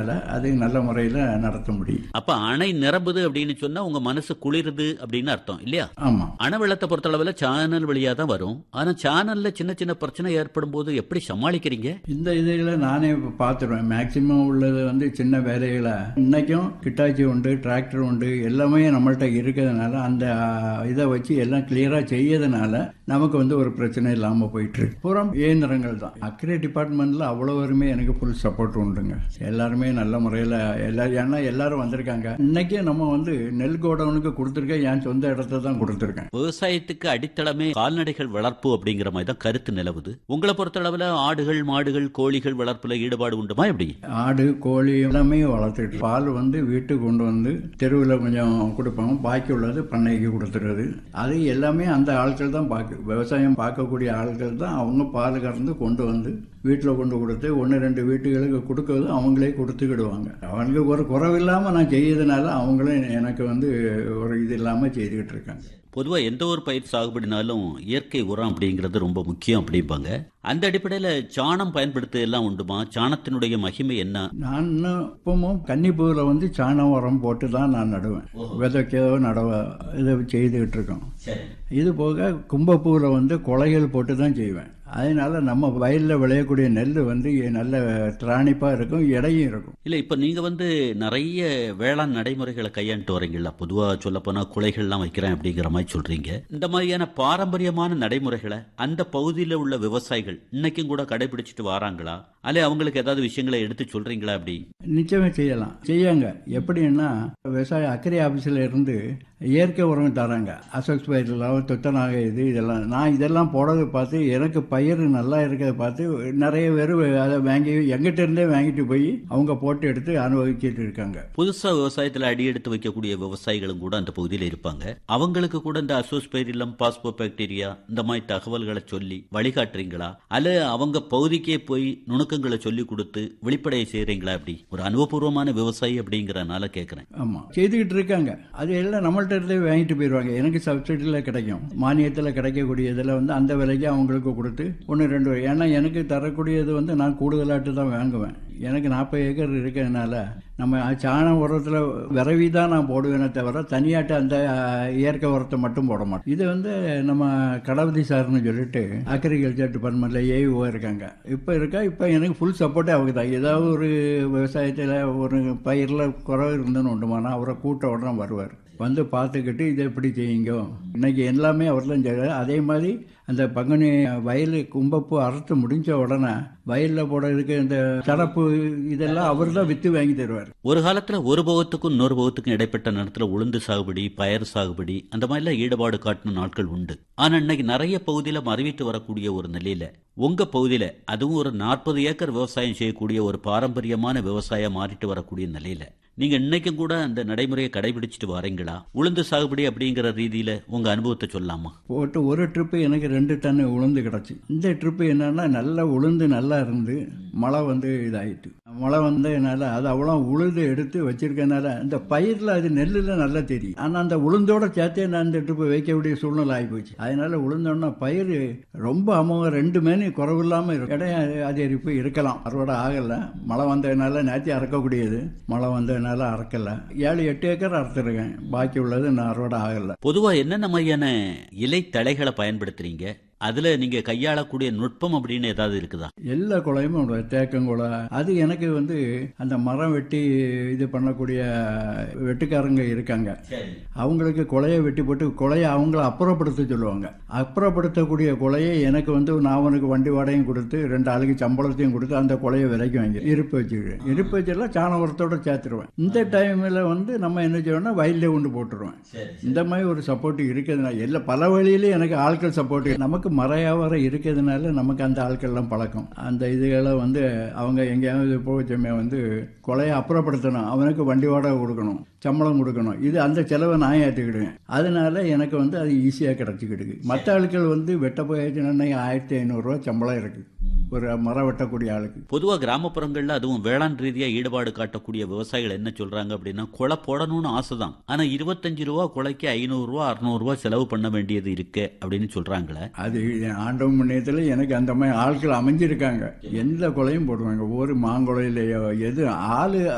இருக்கிறதுனால அது நல்ல முறையில் நடத்த முடியும் அப்ப அணை நிரம்புது அப்படின்னு சொன்னா உங்க மனசு குளிருது அப்படின்னு அர்த்தம் இல்லையா ஆமாம் அணை வெள்ளத்தை பொறுத்தளவுல சேனல் வழியா தான் வரும் ஆனா சேனல்ல சின்ன சின்ன பிரச்சனை ஏற்படும் போது எப்படி சமாளிக்கிறீங்க இந்த இதில் நானே இப்போ பார்த்துருவேன் மேக்சிமம் உள்ளது வந்து சின்ன வேலைகளை இன்னைக்கும் கிட்டாச்சி உண்டு டிராக்டர் உண்டு எல்லாமே நம்மள்ட்ட இருக்கிறதுனால அந்த அஹ், இதை வச்சு எல்லாம் கிளியராக செய்யறதுனால நமக்கு வந்து ஒரு பிரச்சனை இல்லாமல் போயிட்டு இருக்கு புறம் இயந்திரங்கள் தான் அக்ரி டிபார்ட்மெண்ட்டில் அவ்வளோவருமே எனக்கு ஃபுல் சப்போர்ட் உண்டுங்க எல்லாருமே நல்ல முறையில் எல்லா ஏன்னா எல்லாரும் வந்திருக்காங்க இன்னைக்கு நம்ம வந்து நெல் கோடவுனுக்கு கொடுத்துருக்கேன் என் சொந்த இடத்த தான் கொடுத்துருக்கேன் விவசாயத்துக்கு அடித்தளமே கால்நடைகள் வளர்ப்பு அப்படிங்கிற மாதிரி தான் கருத்து நிலவுது உங்களை பொறுத்தளவுல ஆடுகள் மாடுகள் கோழிகள் வளர்ப்புல ஈடுபாடு உண்டுமா எப்படி ஆடு கோழி எல்லாமே வளர்த்துட்டு பால் வந்து வீட்டுக்கு கொண்டு வந்து தெருவில் கொஞ்சம் கொடுப்போம் பாக்கி உள்ளது பண்ணைக்கு கொடுத்துறது அது எல்லாமே அந்த ஆட்கள் தான் பார்க்க விவசாயம் பார்க்கக்கூடிய ஆட்கள் தான் அவங்க பால் கறந்து கொண்டு வந்து வீட்டில் கொண்டு கொடுத்து ஒன்று ரெண்டு வீட்டுகளுக்கு கொடுக்கறது அவங்களே கொடுத்துக்கிடுவாங்க அவங்களுக்கு ஒரு குறைவில்லாமல் நான் செய்யறதுனால அவங்களும் எனக்கு வந்து ஒரு இது இல்லாமல் செய்துக்கிட்டு இருக்காங்க பொதுவா எந்த ஒரு பயிர் சாகுபடினாலும் இயற்கை உரம் அப்படிங்கிறது ரொம்ப முக்கியம் அப்படிம்பாங்க அந்த அடிப்படையில சாணம் பயன்படுத்த எல்லாம் உண்டுமா சாணத்தினுடைய மகிமை என்ன நான் இன்னும் இப்பவும் கன்னிப்பூவில் வந்து சாண உரம் போட்டு தான் நான் நடுவேன் விதைக்கோ நடவ இதை செய்துக்கிட்டு இருக்கோம் இது போக கும்பப்பூவில் வந்து கொலைகள் போட்டு தான் செய்வேன் அதனால நம்ம வயலில் விளையக்கூடிய நெல் வந்து நல்ல திராணிப்பாக இருக்கும் எடையும் இருக்கும் இல்ல இப்ப நீங்க வந்து நிறைய வேளாண் நடைமுறைகளை கையாண்டு வரீங்களா பொதுவா சொல்ல போனா குலைகள்லாம் வைக்கிறேன் அப்படிங்கிற மாதிரி சொல்றீங்க இந்த மாதிரியான பாரம்பரியமான நடைமுறைகளை அந்த பகுதியில் உள்ள விவசாயிகள் இன்னைக்கும் கூட கடைபிடிச்சிட்டு வராங்களா அல்ல அவங்களுக்கு ஏதாவது விஷயங்களை எடுத்து சொல்றீங்களா அப்படி நிச்சயமே செய்யலாம் செய்யாங்க எப்படின்னா விவசாய அக்கறை ஆஃபீஸில் இருந்து இயற்கை உரம் தராங்க அசோக் பயிரெல்லாம் துத்தநாக இது இதெல்லாம் நான் இதெல்லாம் போடுறதை பார்த்து எனக்கு பயிர் நல்லா இருக்கிறத பார்த்து நிறைய பேர் அதை வாங்கி எங்கிட்ட இருந்தே வாங்கிட்டு போய் அவங்க போட்டு எடுத்து அனுபவிச்சுட்டு இருக்காங்க புதுசா விவசாயத்துல அடி எடுத்து வைக்கக்கூடிய விவசாயிகளும் கூட அந்த பகுதியில் இருப்பாங்க அவங்களுக்கு கூட இந்த அசோஸ்பைரிலம் பாஸ்போ பாக்டீரியா இந்த மாதிரி தகவல்களை சொல்லி வழிகாட்டுறீங்களா அல்ல அவங்க பகுதிக்கே போய் நுணுக்கங்களை சொல்லி கொடுத்து வெளிப்படைய செய்றீங்களா அப்படி ஒரு அனுபவபூர்வமான விவசாயி அப்படிங்கறனால கேக்குறேன் ஆமாம் செய்துக்கிட்டு இருக்காங்க அது எல்லாம் நம்மள்ட்ட இருந்தே வாங்கிட்டு போயிடுவாங்க எனக்கு சப்சிடியில் கிடைக்கும் மானியத்தில் கிடைக்கக்கூடிய இதில் வந்து அந்த விலைக்கு அவங்களுக்கு கொடுத்து ஒன்று ரெண்டு ஏன்னா எனக்கு தரக்கூடியது வந்து நான் கூடுதலாட்டு தான் வாங்குவேன் எனக்கு நாற்பது ஏக்கர் இருக்கிறதுனால நம்ம சாண உரத்தில் விரவி தான் நான் போடுவேனே தவிர தனியாட்ட அந்த அஹ், இயற்கை உரத்தை மட்டும் போட மாட்டேன் இது வந்து நம்ம கடவுதி சார்னு சொல்லிட்டு அக்ரிகல்ச்சர் டிபார்ட்மெண்ட்டில் ஏஓ இருக்காங்க இப்போ இருக்கா இப்போ எனக்கு ஃபுல் சப்போர்ட்டே அவங்க தான் ஏதாவது ஒரு விவசாயத்தில் ஒரு பயிரில் குறைவு இருந்ததுன்னு உண்டுமானா அவரை கூட்ட உடனே வருவார் வந்து பார்த்துக்கிட்டு இதை எப்படி செய்யுங்க இன்னைக்கு எல்லாமே அவர் தான் செய்கிறார் அதே மாதிரி அந்த பங்குனி வயல் கும்பப்பூ அறுத்து முடிஞ்ச உடனே வயலில் போட இருக்க இந்த சடப்பு இதெல்லாம் அவர் தான் விற்று வாங்கி தருவார் ஒரு காலத்துல ஒரு போகத்துக்கும் இன்னொரு போகத்துக்கும் இடைப்பட்ட நேரத்துல உளுந்து சாகுபடி பயர் சாகுபடி அந்த மாதிரிலாம் ஈடுபாடு காட்டின நாட்கள் உண்டு ஆனா இன்னைக்கு நிறைய பகுதியில மறைவிட்டு வரக்கூடிய ஒரு நிலையில உங்க பகுதியில அதுவும் ஒரு நாற்பது ஏக்கர் விவசாயம் செய்யக்கூடிய ஒரு பாரம்பரியமான விவசாயம் மாறிட்டு வரக்கூடிய நிலையில நீங்க இன்னைக்கும் கூட அந்த நடைமுறையை கடைபிடிச்சிட்டு வரீங்களா உளுந்து சாகுபடி அப்படிங்கிற ரீதியில உங்க அனுபவத்தை சொல்லலாமா போட்டு ஒரு ட்ரிப்பு எனக்கு ரெண்டு டன் உளுந்து கிடச்சி இந்த ட்ரிப்பு என்னன்னா நல்லா உளுந்து நல்லா இருந்து மழை வந்து இதாயிட்டு மழை வந்ததுனால அது அவ்வளோ உளுந்து எடுத்து வச்சிருக்கனால இந்த பயிரில் அது நெல்லில் நல்லா தெரியும் ஆனால் அந்த உளுந்தோட சேர்த்தே நான் இந்த ட்ரிப்பு வைக்கக்கூடிய சூழ்நிலை ஆகிப்போச்சு அதனால உளுந்தோன்னா பயிர் ரொம்ப அமோகம் ரெண்டு மேனி குறவில்லாமல் இருக்கும் இடம் அதிகரிப்பு இருக்கலாம் அறுவடை ஆகலை மழை வந்ததுனால நேற்று அறக்கக்கூடியது மழை வந்ததுனால அறக்கலை ஏழு எட்டு ஏக்கர் அறுத்துருக்கேன் பாக்கி உள்ளது நான் அறுவடை ஆகலை பொதுவா என்னென்ன மாதிரியான இலை தழைகளை பயன்படுத்துறீங்க அதுல நீங்க கையாளக்கூடிய நுட்பம் அப்படின்னு ஏதாவது இருக்குதா எல்லா குலையும் உண்டு. தேக்கங்குலை அது எனக்கு வந்து அந்த மரம் வெட்டி இது பண்ணக்கூடிய வெட்டுக்காரங்க இருக்காங்க அவங்களுக்கு குலையை வெட்டி போட்டு குலையை அவங்கள அப்புறப்படுத்த சொல்லுவாங்க அப்புறப்படுத்தக்கூடிய குலையை எனக்கு வந்து நான் அவனுக்கு வண்டி வாடகையும் கொடுத்து ரெண்டு ஆளுக்கு சம்பளத்தையும் கொடுத்து அந்த குலையை விலைக்கு வாங்கி இருப்பு வச்சுக்கிடுவேன் இருப்பு வச்செல்லாம் சாண உரத்தோட சேர்த்துருவேன் இந்த டைமில் வந்து நம்ம என்ன செய்வோம்னா வயல்லே கொண்டு போட்டுருவேன் இந்த மாதிரி ஒரு சப்போர்ட் இருக்கிறதுனால எல்லா பல வழியிலையும் எனக்கு ஆட்கள் சப்போர்ட் நமக்கு மர வியாபாரம் இருக்கிறதுனால நமக்கு அந்த ஆட்கள்லாம் பழக்கம் அந்த இதுகளை வந்து அவங்க எங்கேயாவது போச்சமே வந்து கொலையை அப்புறப்படுத்தணும் அவனுக்கு வண்டி வாடகை கொடுக்கணும் சம்பளம் கொடுக்கணும் இது அந்த செலவை நான் ஏற்றுக்கிடுவேன் அதனால எனக்கு வந்து அது ஈஸியாக கிடச்சிக்கிடுது மற்ற ஆட்கள் வந்து வெட்ட போயாச்சுன்னா ஆயிரத்தி ஐநூறுரூவா சம்பளம் இருக்குது ஒரு மரம் வெட்டக்கூடிய ஆளுக்கு பொதுவா கிராமப்புறங்கள்ல அதுவும் வேளாண் ரீதியா ஈடுபாடு காட்டக்கூடிய விவசாயிகள் என்ன சொல்றாங்க அப்படின்னா கொலை போடணும்னு ஆசைதான் ஆனா இருபத்தஞ்சு ரூபா கொலைக்கு ஐநூறு ரூபா அறுநூறு ரூபா செலவு பண்ண வேண்டியது இருக்கு அப்படின்னு சொல்றாங்களே அது ஆண்டவன் முன்னேயத்தில் எனக்கு அந்த மாதிரி ஆட்கள் அமைஞ்சிருக்காங்க எந்த கொலையும் போடுவாங்க ஒரு மாங்கொலையிலையோ எது ஆள்